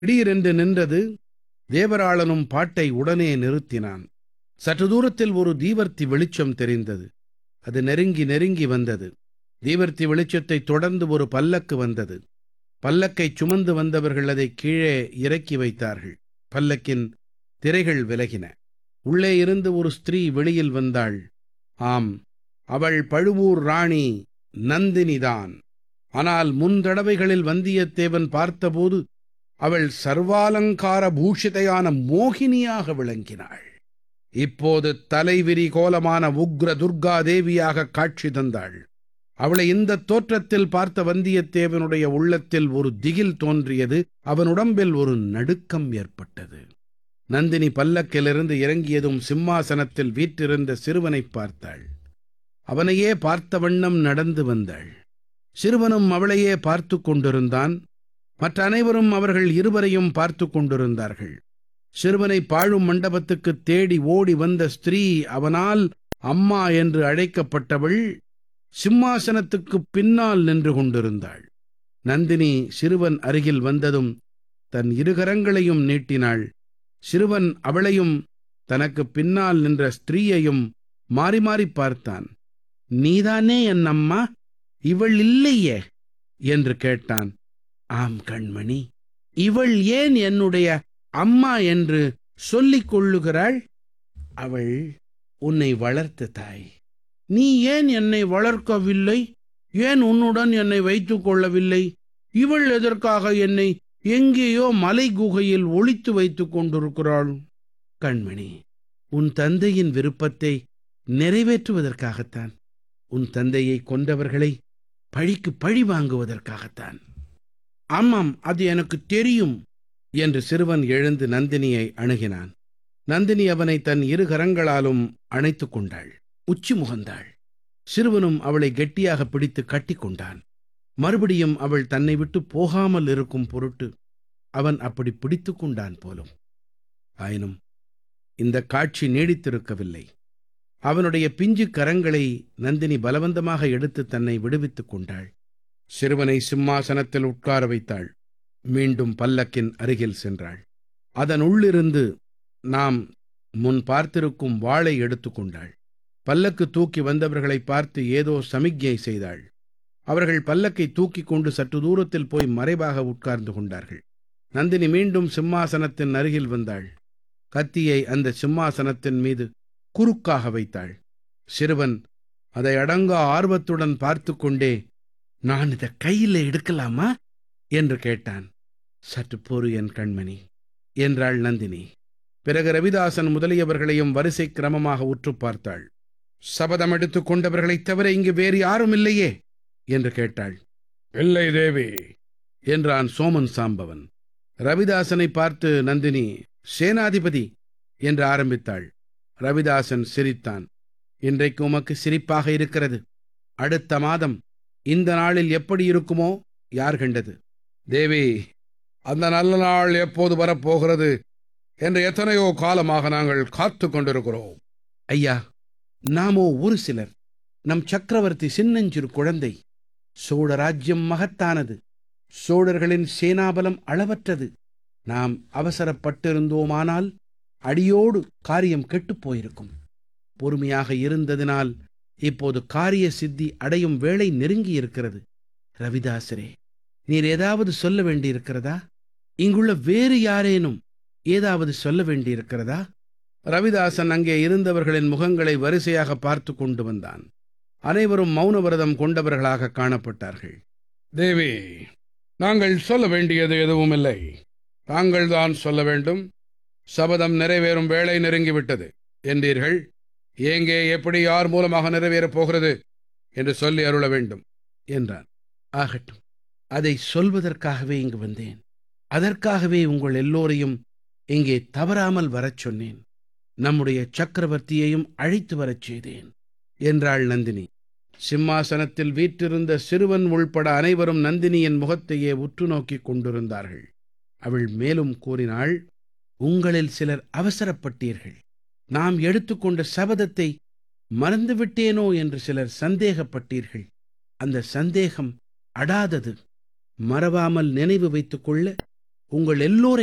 திடீரென்று நின்றது தேவராளனும் பாட்டை உடனே நிறுத்தினான் சற்று தூரத்தில் ஒரு தீவர்த்தி வெளிச்சம் தெரிந்தது அது நெருங்கி நெருங்கி வந்தது தீவர்த்தி வெளிச்சத்தைத் தொடர்ந்து ஒரு பல்லக்கு வந்தது பல்லக்கைச் சுமந்து வந்தவர்கள் அதை கீழே இறக்கி வைத்தார்கள் பல்லக்கின் திரைகள் விலகின உள்ளே இருந்து ஒரு ஸ்திரீ வெளியில் வந்தாள் ஆம் அவள் பழுவூர் ராணி நந்தினிதான் ஆனால் முன் தடவைகளில் வந்தியத்தேவன் பார்த்தபோது அவள் சர்வாலங்கார பூஷிதையான மோகினியாக விளங்கினாள் இப்போது தலைவிரி கோலமான உக்ர துர்கா தேவியாக காட்சி தந்தாள் அவளை இந்த தோற்றத்தில் பார்த்த வந்தியத்தேவனுடைய உள்ளத்தில் ஒரு திகில் தோன்றியது அவன் உடம்பில் ஒரு நடுக்கம் ஏற்பட்டது நந்தினி பல்லக்கிலிருந்து இறங்கியதும் சிம்மாசனத்தில் வீற்றிருந்த சிறுவனைப் பார்த்தாள் அவனையே பார்த்த வண்ணம் நடந்து வந்தாள் சிறுவனும் அவளையே பார்த்து கொண்டிருந்தான் மற்ற அனைவரும் அவர்கள் இருவரையும் பார்த்து கொண்டிருந்தார்கள் சிறுவனை பாழும் மண்டபத்துக்கு தேடி ஓடி வந்த ஸ்திரீ அவனால் அம்மா என்று அழைக்கப்பட்டவள் சிம்மாசனத்துக்கு பின்னால் நின்று கொண்டிருந்தாள் நந்தினி சிறுவன் அருகில் வந்ததும் தன் இருகரங்களையும் நீட்டினாள் சிறுவன் அவளையும் தனக்கு பின்னால் நின்ற ஸ்திரீயையும் மாறி மாறி பார்த்தான் நீதானே என் அம்மா இவள் இல்லையே என்று கேட்டான் ஆம் கண்மணி இவள் ஏன் என்னுடைய அம்மா என்று சொல்லிக் கொள்ளுகிறாள் அவள் உன்னை வளர்த்த தாய் நீ ஏன் என்னை வளர்க்கவில்லை ஏன் உன்னுடன் என்னை வைத்துக் கொள்ளவில்லை இவள் எதற்காக என்னை எங்கேயோ மலை குகையில் ஒளித்து வைத்துக் கொண்டிருக்கிறாள் கண்மணி உன் தந்தையின் விருப்பத்தை நிறைவேற்றுவதற்காகத்தான் உன் தந்தையை கொன்றவர்களை பழிக்கு பழி வாங்குவதற்காகத்தான் ஆமாம் அது எனக்கு தெரியும் என்று சிறுவன் எழுந்து நந்தினியை அணுகினான் நந்தினி அவனை தன் இரு கரங்களாலும் அணைத்துக் கொண்டாள் உச்சி முகந்தாள் சிறுவனும் அவளை கெட்டியாக பிடித்து கட்டிக்கொண்டான் மறுபடியும் அவள் தன்னை விட்டு போகாமல் இருக்கும் பொருட்டு அவன் அப்படி பிடித்து கொண்டான் போலும் ஆயினும் இந்த காட்சி நீடித்திருக்கவில்லை அவனுடைய பிஞ்சு கரங்களை நந்தினி பலவந்தமாக எடுத்து தன்னை விடுவித்துக் கொண்டாள் சிறுவனை சிம்மாசனத்தில் உட்கார வைத்தாள் மீண்டும் பல்லக்கின் அருகில் சென்றாள் அதன் உள்ளிருந்து நாம் முன் பார்த்திருக்கும் வாளை எடுத்துக்கொண்டாள் பல்லக்கு தூக்கி வந்தவர்களை பார்த்து ஏதோ சமிக்ஞை செய்தாள் அவர்கள் பல்லக்கை தூக்கிக் கொண்டு சற்று தூரத்தில் போய் மறைவாக உட்கார்ந்து கொண்டார்கள் நந்தினி மீண்டும் சிம்மாசனத்தின் அருகில் வந்தாள் கத்தியை அந்த சிம்மாசனத்தின் மீது குறுக்காக வைத்தாள் சிறுவன் அதை அடங்கா ஆர்வத்துடன் பார்த்து கொண்டே நான் இதை கையில் எடுக்கலாமா என்று கேட்டான் சற்று பொறு என் கண்மணி என்றாள் நந்தினி பிறகு ரவிதாசன் முதலியவர்களையும் வரிசை கிரமமாக உற்று பார்த்தாள் சபதம் எடுத்துக் கொண்டவர்களைத் தவிர இங்கு வேறு யாரும் இல்லையே என்று கேட்டாள் இல்லை தேவி என்றான் சோமன் சாம்பவன் ரவிதாசனை பார்த்து நந்தினி சேனாதிபதி என்று ஆரம்பித்தாள் ரவிதாசன் சிரித்தான் இன்றைக்கு உமக்கு சிரிப்பாக இருக்கிறது அடுத்த மாதம் இந்த நாளில் எப்படி இருக்குமோ யார் கண்டது தேவி அந்த நல்ல நாள் எப்போது வரப்போகிறது என்று எத்தனையோ காலமாக நாங்கள் காத்து கொண்டிருக்கிறோம் ஐயா நாமோ ஒரு சிலர் நம் சக்கரவர்த்தி சின்னஞ்சிறு குழந்தை சோழ ராஜ்யம் மகத்தானது சோழர்களின் சேனாபலம் அளவற்றது நாம் அவசரப்பட்டிருந்தோமானால் அடியோடு காரியம் கெட்டுப் போயிருக்கும் பொறுமையாக இருந்ததினால் இப்போது காரிய சித்தி அடையும் வேளை நெருங்கி இருக்கிறது ரவிதாசரே நீர் ஏதாவது சொல்ல வேண்டியிருக்கிறதா இங்குள்ள வேறு யாரேனும் ஏதாவது சொல்ல வேண்டியிருக்கிறதா ரவிதாசன் அங்கே இருந்தவர்களின் முகங்களை வரிசையாக பார்த்து கொண்டு வந்தான் அனைவரும் மௌன விரதம் கொண்டவர்களாக காணப்பட்டார்கள் தேவி நாங்கள் சொல்ல வேண்டியது எதுவும் இல்லை தாங்கள் தான் சொல்ல வேண்டும் சபதம் நிறைவேறும் வேளை நெருங்கிவிட்டது என்றீர்கள் எங்கே எப்படி யார் மூலமாக நிறைவேறப் போகிறது என்று சொல்லி அருள வேண்டும் என்றான் ஆகட்டும் அதை சொல்வதற்காகவே இங்கு வந்தேன் அதற்காகவே உங்கள் எல்லோரையும் இங்கே தவறாமல் வரச் சொன்னேன் நம்முடைய சக்கரவர்த்தியையும் அழைத்து வரச் செய்தேன் என்றாள் நந்தினி சிம்மாசனத்தில் வீற்றிருந்த சிறுவன் உள்பட அனைவரும் நந்தினியின் முகத்தையே உற்று நோக்கிக் கொண்டிருந்தார்கள் அவள் மேலும் கூறினாள் உங்களில் சிலர் அவசரப்பட்டீர்கள் நாம் எடுத்துக்கொண்ட சபதத்தை மறந்துவிட்டேனோ என்று சிலர் சந்தேகப்பட்டீர்கள் அந்த சந்தேகம் அடாதது மறவாமல் நினைவு வைத்துக் கொள்ள உங்கள் எல்லோரையும்